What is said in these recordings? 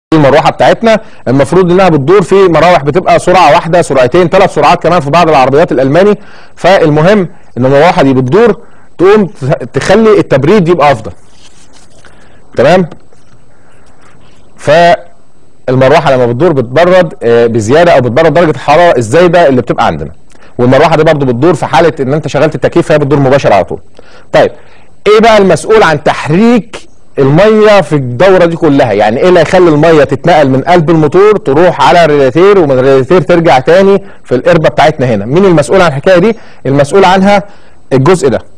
المروحه بتاعتنا المفروض انها بتدور في مراوح بتبقى سرعه واحده سرعتين ثلاث سرعات كمان في بعض العربيات الالماني فالمهم ان المروحه دي بتدور تقوم تخلي التبريد يبقى افضل تمام فالمروحه لما بتدور بتبرد آه، بزياده او بتبرد درجه الحراره الزايده اللي بتبقى عندنا والمروحه دي برضو بتدور في حاله ان انت شغلت التكييف فهي بتدور مباشر على طول طيب ايه بقى المسؤول عن تحريك الميه في الدوره دي كلها يعني ايه اللي هيخلي الميه تتنقل من قلب الموتور تروح على الريلاتير ومن الريلاتير ترجع تاني في القربه بتاعتنا هنا مين المسؤول عن الحكايه دي المسؤول عنها الجزء ده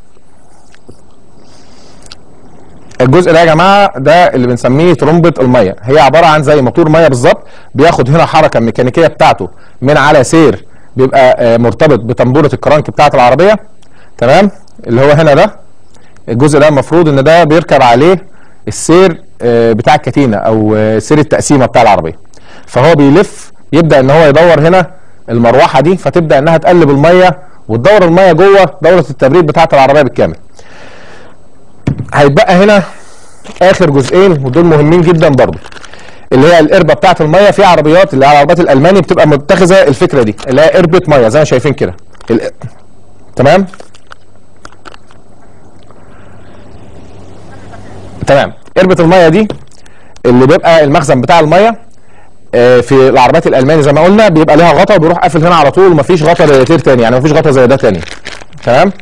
الجزء ده يا جماعه ده اللي بنسميه ترمبه الميه هي عباره عن زي موتور ميه بالظبط بياخد هنا حركه الميكانيكيه بتاعته من على سير بيبقى آه، مرتبط بتنبوره الكرانك بتاعه العربيه تمام اللي هو هنا ده الجزء ده المفروض ان ده بيركب عليه السير آه، بتاع الكتينه او آه، سير التقسيمه بتاع العربيه فهو بيلف يبدا ان هو يدور هنا المروحه دي فتبدا انها تقلب الميه وتدور الميه جوه دوره التبريد بتاعه العربيه بالكامل هيتبقى هنا اخر جزئين ودول مهمين جدا برضو اللي هي القربه بتاعه الميه في عربيات اللي هي العربيات الالماني بتبقى متخذه الفكره دي اللي هي قربه ميه زي ما شايفين كده ال- تمام تمام قربه الميه دي اللي بيبقى المخزن بتاع الميه آه، في العربيات الالماني زي ما قلنا بيبقى ليها غطا وبيروح قافل هنا على طول ومفيش غطا ريلاتير تاني يعني مفيش غطا زي ده تاني تمام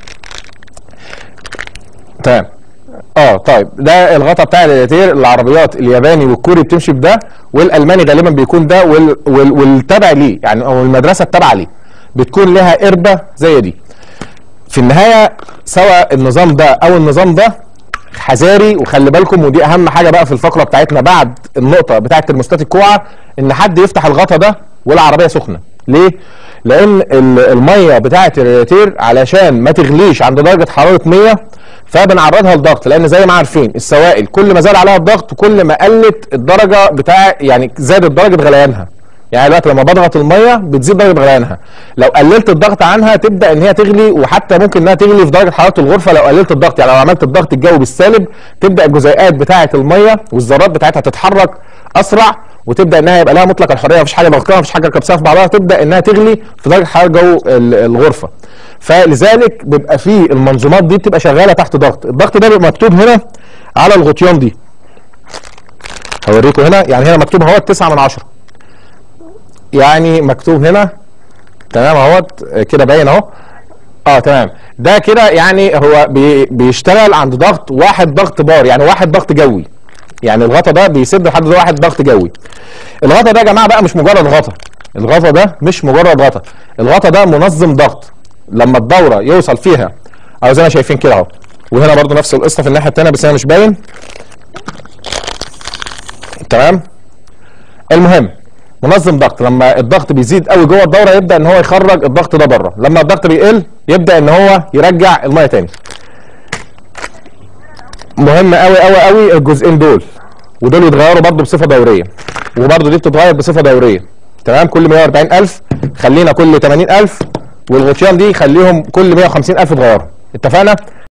تمام اه طيب ده الغطا بتاع الريلاتير العربيات الياباني والكوري بتمشي بده والالماني غالبا بيكون ده وال وال والتابع ليه يعني او المدرسه التابعه ليه بتكون لها قربه زي دي في النهايه سواء النظام ده او النظام ده حذاري وخلي بالكم ودي اهم حاجه بقى في الفقره بتاعتنا بعد النقطه بتاعه ترموستات الكوعه ان حد يفتح الغطا ده والعربيه سخنه ليه لان ال- الميه بتاعه الرياتير علشان ما تغليش عند درجه حراره 100 فبنعرضها لضغط لان زي ما عارفين السوائل كل ما زاد عليها الضغط كل ما قلت الدرجه بتاع يعني زادت درجه غليانها يعني دلوقتي لما بضغط الميه بتزيد درجه غليانها لو قللت الضغط عنها تبدا ان هي تغلي وحتى ممكن انها تغلي في درجه حراره الغرفه لو قللت الضغط يعني لو عملت الضغط الجوي بالسالب تبدا الجزيئات بتاعه الميه والذرات بتاعتها تتحرك اسرع وتبدا انها يبقى لها مطلق الحريه مفيش حاجه ضغطها مفيش حاجه كبسها في بعضها تبدا انها تغلي في درجه حراره جو ال- الغرفه فلذلك بيبقى في المنظومات دي بتبقى شغاله تحت ضغط الضغط ده بيبقى مكتوب هنا على الغطيان دي هوريكم هنا يعني هنا مكتوب اهوت 9 من 10 يعني مكتوب هنا تمام اهوت آه، كده باين اهو اه تمام ده كده يعني هو بي بيشتغل عند ضغط واحد ضغط بار يعني واحد ضغط جوي يعني الغطا ده بيسد لحد واحد ضغط جوي الغطا ده يا جماعه بقى مش مجرد غطا الغطا ده مش مجرد غطا الغطا ده منظم ضغط لما الدوره يوصل فيها او زي ما شايفين كده اهو وهنا برضو نفس القصه في الناحيه الثانيه بس هنا مش باين تمام المهم منظم ضغط لما الضغط بيزيد قوي جوه الدوره يبدا ان هو يخرج الضغط ده بره لما الضغط بيقل يبدا ان هو يرجع الميه تاني مهم قوي قوي قوي الجزئين دول ودول يتغيروا برضه بصفه دوريه وبرضه دي بتتغير بصفه دوريه تمام كل 140000 خلينا كل 80000 والغطيان دي خليهم كل 150000 اتغيروا اتفقنا